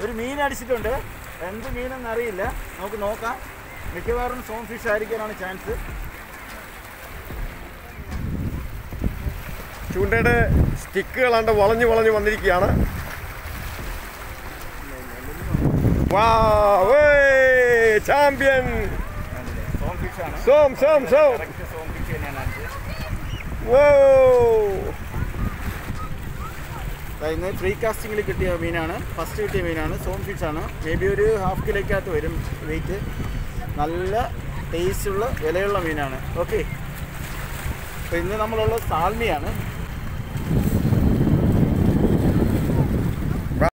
ഒരു മീൻ അടിച്ചിട്ടുണ്ട് എന്ത് മീനെന്ന് അറിയില്ല നമുക്ക് നോക്കാം മിക്കവാറും സോൺ ഫിഷ് ആയിരിക്കാനാണ് ചാൻസ് ചൂണ്ടയുടെ സ്റ്റിക്കുകളാണ്ട് വളഞ്ഞു വളഞ്ഞു വന്നിരിക്കുകയാണ് ചാമ്പ്യൻ സോൺ ഫിഷ് ആണ് സോം സോം സോം കറക്റ്റ് സോൺ ഫിഷ് തന്നെയാണ് അടിച്ചത് വോ ദാ ഇന്ന് ഫ്രീ കാസ്റ്റിങ്ങിൽ കിട്ടിയ മീനാണ് ഫസ്റ്റ് കിട്ടിയ മീനാണ് സോൺ ഫിഷ് ആണ് മേ ബി ഒരു ഹാഫ് കിലോയ്ക്കകത്ത് വരും വെയിറ്റ് നല്ല ടേസ്റ്റുള്ള വിലയുള്ള മീനാണ് ഓക്കെ അപ്പോൾ ഇന്ന് നമ്മളുള്ള സാൽമിയാണ്